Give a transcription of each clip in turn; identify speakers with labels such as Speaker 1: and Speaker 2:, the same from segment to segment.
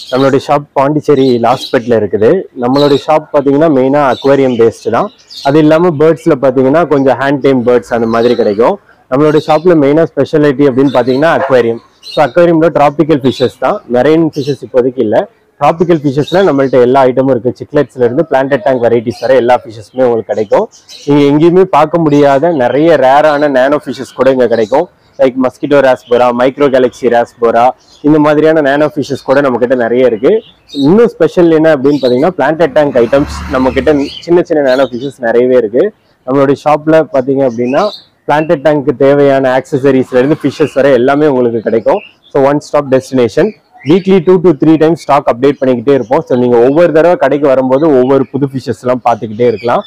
Speaker 1: நம்மளுடைய ஷாப் பாண்டிச்சேரி லாஸ்பெட்டில் இருக்குது நம்மளுடைய ஷாப் பார்த்தீங்கன்னா மெயினாக அக்வேரியம் பேஸ்டு தான் அது இல்லாமல் பேர்ட்ஸில் பார்த்தீங்கன்னா கொஞ்சம் ஹேண்ட் டைம் பேர்ட்ஸ் அந்த மாதிரி கிடைக்கும் நம்மளுடைய ஷாப்பில் மெயினாக ஸ்பெஷாலிட்டி அப்படின்னு பார்த்தீங்கன்னா அக்வேரியம் ஸோ அக்வேரியமில் ட்ராபிக்கல் ஃபிஷஸ் தான் மெரைன் ஃபிஷஸ் இப்போதைக்கு இல்லை ட்ராபிக்கல் ஃபிஷஸ்ல நம்மள்ட்ட எல்லா ஐட்டமும் இருக்கு சிக்லெட்ஸ்ல இருந்து பிளான்டட் டேங்க் வெரைட்டிஸ் வரை எல்லா ஃபிஷஸுமே உங்களுக்கு கிடைக்கும் நீங்க எங்கேயுமே பார்க்க முடியாத நிறைய ரேரான நேனோ ஃபிஷஸ் கூட இங்க கிடைக்கும் like mosquito rasbora micro galaxy rasbora இந்த மாதிரியான நேனோ ஃபிஷஸ் கூட நம்ம கிட்ட நிறைய இருக்கு இன்னும் ஸ்பெஷல் என்ன அப்படின்னு பார்த்தீங்கன்னா பிளான்டட் டேங்க் ஐட்டம்ஸ் நம்ம கிட்ட சின்ன சின்ன நேனோ ஃபிஷஸ் நிறையவே இருக்கு நம்மளுடைய ஷாப்ல பார்த்தீங்க அப்படின்னா பிளான்டட் டேங்க்கு தேவையான ஆக்சசரிஸ்ல இருந்து ஃபிஷஸ் வரை எல்லாமே உங்களுக்கு கிடைக்கும் so one stop destination weekly two to three time stock update பண்ணிக்கிட்டே இருப்போம் ஸோ நீங்கள் ஒவ்வொரு தடவை கடைக்கு வரும்போது ஒவ்வொரு புது ஃபிஷஸ் எல்லாம் பார்த்துக்கிட்டே இருக்கலாம்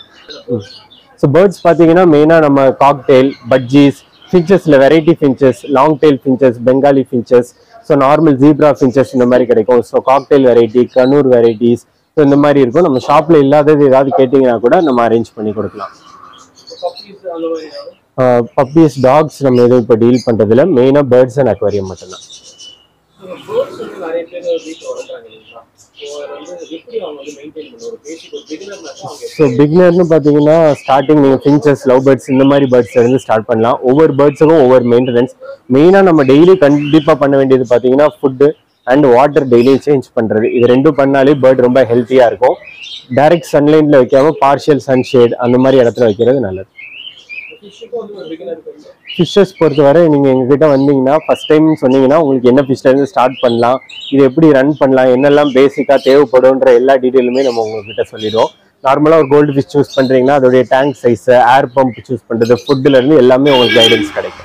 Speaker 1: ஸோ பேர்ட்ஸ் பார்த்தீங்கன்னா மெயினாக நம்ம காக்டெயில் பட்ஜீஸ் ஃபின்ச்சஸில் variety finches long tail finches Bengali finches so normal zebra finches இந்த மாதிரி கிடைக்கும் so cockatiel variety conure varieties so இந்த மாதிரி இருக்கும் நம்ம ஷாப்பில் இல்லாதது ஏதாவது கேட்டிங்கன்னா கூட நம்ம அரேஞ்ச் பண்ணி கொடுக்கலாம்
Speaker 2: பப்பீஸ் அந்த மாதிரி
Speaker 1: பப்பீஸ் டாக்ஸ் நம்ம எதுவும் இப்போ டீல் பண்ணுறதுல மெயினாக பேர்ட்ஸ் அண்ட் அக்வாரியம் மட்டும்தான்
Speaker 2: பேர்ட்ஸ் வந்து நிறைய பேர் வீட்டில் வளர்க்குறாங்க இல்லைங்களா ஸோ அதை வந்து எப்படி அவங்க வந்து மெயின்டைன் பண்ண ஒரு பேசிக் ஒரு பிகினர்னாக்கா அவங்க
Speaker 1: ஸோ பிகினர்னு பார்த்தீங்கன்னா ஸ்டார்டிங் நீங்கள் ஃபின்ச்சஸ் லவ் பேர்ட்ஸ் இந்த மாதிரி பேர்ட்ஸ் இருந்து ஸ்டார்ட் பண்ணலாம் ஒவ்வொரு பேர்ட்ஸுக்கும் ஒவ்வொரு மெயின்டெனன்ஸ் மெயினாக நம்ம டெய்லி கண்டிப்பாக பண்ண வேண்டியது பார்த்தீங்கன்னா food and water daily change பண்ணுறது இது ரெண்டும் பண்ணாலே பேர்ட் ரொம்ப ஹெல்த்தியாக இருக்கும் டைரக்ட் சன்லைட்டில் வைக்காம பார்ஷியல் சன்ஷேட் அந்த மாதிரி இடத்துல வைக்கிறது நல்லது
Speaker 2: ஃபிஷ்ஷுக்கும் வந்து ஒரு பிகினருக்கு வந்து
Speaker 1: ஃபிஷ்ஷஸ் பொறுத்தவரை நீங்கள் எங்ககிட்ட வந்தீங்கன்னா ஃபர்ஸ்ட் டைம் சொன்னீங்கன்னா உங்களுக்கு என்ன ஃபிஷ்லேருந்து ஸ்டார்ட் பண்ணலாம் இது எப்படி ரன் பண்ணலாம் என்னெல்லாம் பேசிக்காக தேவைப்படும்ன்ற எல்லா டீட்டெயிலுமே நம்ம உங்ககிட்ட சொல்லிடுவோம் நார்மலாக ஒரு கோல்டு ஃபிஷ் சூஸ் பண்ணுறீங்கன்னா அதோடைய tank size air pump choose பண்ணுறது ஃபுட்டுலேருந்து எல்லாமே உங்களுக்கு கைடன்ஸ் கிடைக்கும்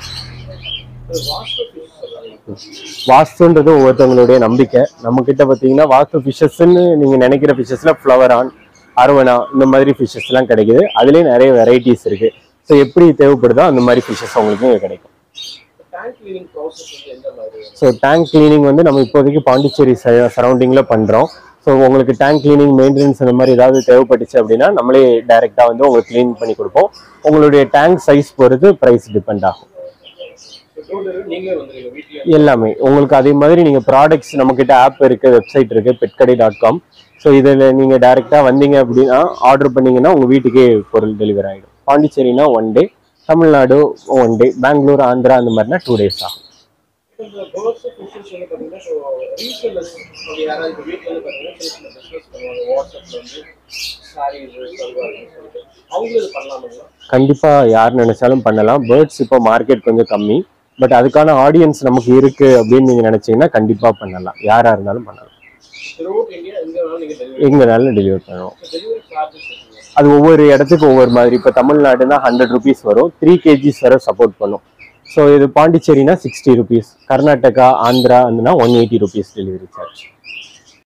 Speaker 2: ஒரு வாஸ்து ஃபிஷ் சொல்கிறாங்க
Speaker 1: வாஸ்துன்றது ஒவ்வொருத்தவங்களுடைய நம்பிக்கை நம்ம கிட்ட பார்த்தீங்கன்னா வாஸ்து ஃபிஷஸ்ன்னு நீங்கள் நினைக்கிற ஃபிஷஸில் ஃப்ளவர் ஆன் அரவணா இந்த மாதிரி ஃபிஷஸ்லாம் கிடைக்குது அதுலேயே நிறைய வெரைட்டிஸ் இருக்குது ஸோ எப்படி தேவைப்படுதோ அந்த மாதிரி ஃபிஷஸ் உங்களுக்கு இங்க கிடைக்கும்
Speaker 2: டேங்க் கிளீனிங் ப்ராசஸ் வந்து எந்த மாதிரி
Speaker 1: ஸோ டேங்க் கிளீனிங் வந்து நம்ம இப்போதைக்கு பாண்டிச்சேரி சரௌண்டிங்கில் பண்ணுறோம் ஸோ உங்களுக்கு டேங்க் கிளீனிங் மெயின்டெனன்ஸ் அந்த மாதிரி ஏதாவது தேவைப்பட்டுச்சு அப்படின்னா நம்மளே டைரெக்டாக வந்து உங்களுக்கு க்ளீன் பண்ணி கொடுப்போம் உங்களுடைய டேங்க் சைஸ் பொறுத்து ப்ரைஸ் டிபெண்ட் ஆகும்
Speaker 2: டோட்டல் நீங்களே வந்துருங்க வீட்லயே
Speaker 1: எல்லாமே உங்களுக்கு அதே மாதிரி நீங்கள் ப்ராடக்ட்ஸ் நம்மக்கிட்ட ஆப் இருக்குது வெப்சைட் இருக்குது பெட்கடை டாட் காம் ஸோ இதில் நீங்கள் டைரெக்டாக வந்தீங்க அப்படின்னா ஆர்டர் பண்ணீங்கன்னா உங்கள் வீட்டுக்கே பொருள் டெலிவரி ஆகிடும் பாண்டிச்சேரினா one day Tamil Nadu one day Bangalore Andhra அந்த மாதிரினா டூ டேஸ் ஆகும்
Speaker 2: இந்த பேர்ட்ஸ் ஃபிஷஸ் வந்து பார்த்தீங்கன்னா ஸோ ரீசேலர்ஸ் அப்படி யாராவது இப்போ வீட்டில் வந்து பார்த்தீங்கன்னா சின்ன சின்ன பிஸ்னஸ் பண்ணுவாங்க வாட்ஸ்அப்பில் வந்து சாரீஸ் சொல்லுவாங்கன்னு சொல்லிட்டு அவங்களும் இது பண்ணலாமுங்களா
Speaker 1: கண்டிப்பாக யார் நினைச்சாலும் பண்ணலாம் பேர்ட்ஸ் இப்போ மார்க்கெட் கொஞ்சம் கம்மி பட் அதுக்கான ஆடியன்ஸ் நமக்கு இருக்கு அப்படின்னு நீங்க நினைச்சீங்கன்னா கண்டிப்பா பண்ணலாம் யாரா இருந்தாலும் பண்ணலாம்
Speaker 2: த்ரூஅவுட் இந்தியா எங்கே வேணாலும் நீங்கள் டெலிவரி
Speaker 1: எங்கனாலும் டெலிவரி பண்ணுவோம்
Speaker 2: டெலிவரி சார்ஜஸ் இருக்குங்க
Speaker 1: அது ஒவ்வொரு இடத்துக்கு ஒவ்வொரு மாதிரி இப்போ தமிழ்நாடுனா ஹண்ட்ரட் ருபீஸ் வரும் த்ரீ கேஜிஸ் வரை சப்போர்ட் பண்ணும் ஸோ இது பாண்டிச்சேரினா சிக்ஸ்டி ருபீஸ் கர்நாடகா ஆந்திரா வந்துன்னா one eighty rupees delivery charge